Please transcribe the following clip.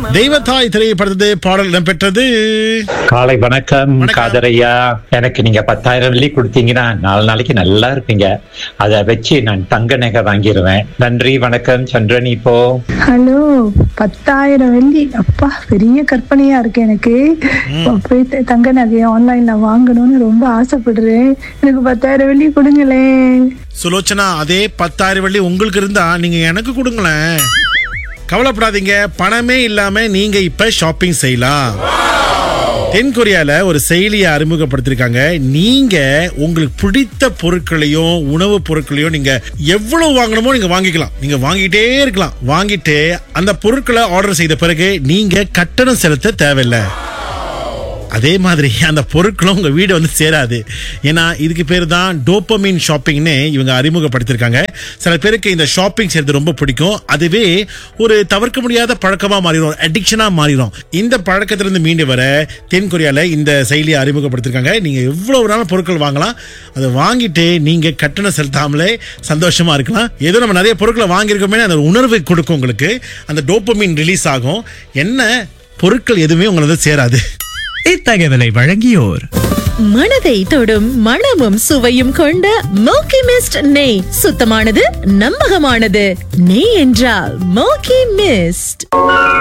தெய்வத்தாய் திரைப்படத்து பாடல் இடம்பெற்றது காலை வணக்கம் வணக்கம். காதரையா எனக்கு நீங்க பத்தாயிரம் வெள்ளி கொடுத்தீங்கன்னா நாலு நாளைக்கு நல்லா இருப்பீங்க அதை வச்சு நான் தங்க நகை வாங்கிடுவேன் நன்றி வணக்கம் சந்திரன் இப்போ ஹலோ பத்தாயிரம் வெள்ளி அப்பா பெரிய கற்பனையா இருக்கு எனக்கு போய் த- தங்க நகையை ஆன்லைன்ல வாங்கணும்னு ரொம்ப ஆசைப்படுறேன் எனக்கு பத்தாயிரம் வெள்ளி கொடுங்களேன் சுலோச்சனா அதே பத்தாயிரம் வெள்ளி உங்களுக்கு இருந்தா நீங்க எனக்கு கொடுங்களேன் கவலைப்படாதீங்க பணமே இல்லாம நீங்க இப்ப ஷாப்பிங் செய்யலாம் தென் கொரியால ஒரு செயலியை அறிமுகப்படுத்திருக்காங்க நீங்க உங்களுக்கு பிடித்த பொருட்களையும் உணவுப் பொருட்களையும் நீங்க எவ்வளவு வாங்கணுமோ நீங்க வாங்கிக்கலாம் நீங்க வாங்கிட்டே இருக்கலாம் வாங்கிட்டு அந்த பொருட்களை ஆர்டர் செய்த பிறகு நீங்க கட்டணம் செலுத்த தேவையில்லை அதே மாதிரி அந்த பொருட்களும் உங்க வீடு வந்து சேராது ஏன்னா இதுக்கு பேர் தான் டோப்பமின் ஷாப்பிங்னு இவங்க அறிமுகப்படுத்திருக்காங்க சில பேருக்கு இந்த ஷாப்பிங் செய்யறது ரொம்ப பிடிக்கும் அதுவே ஒரு தவிர்க்க முடியாத பழக்கமா மாறிடும் அடிக்ஷனா மாறிடும் இந்த பழக்கத்திலிருந்து மீண்டு வர தென் கொரியால இந்த செயலியை அறிமுகப்படுத்திருக்காங்க நீங்க எவ்வளவு நாளும் பொருட்கள் வாங்கலாம் அதை வாங்கிட்டு நீங்க கட்டணம் செலுத்தாமலே சந்தோஷமா இருக்கலாம் ஏதோ நம்ம நிறைய பொருட்களை வாங்கியிருக்கோமே அந்த உணர்வை கொடுக்கும் உங்களுக்கு அந்த டோப்பமின் ரிலீஸ் ஆகும் என்ன பொருட்கள் எதுவுமே உங்களுக்கு சேராது இத்தகவலை வழங்கியோர் மனதை தொடும் மணமும் சுவையும் கொண்ட மோக்கி மிஸ்ட் நெய் சுத்தமானது நம்பகமானது நெய் என்றால் மோக்கி மிஸ்ட்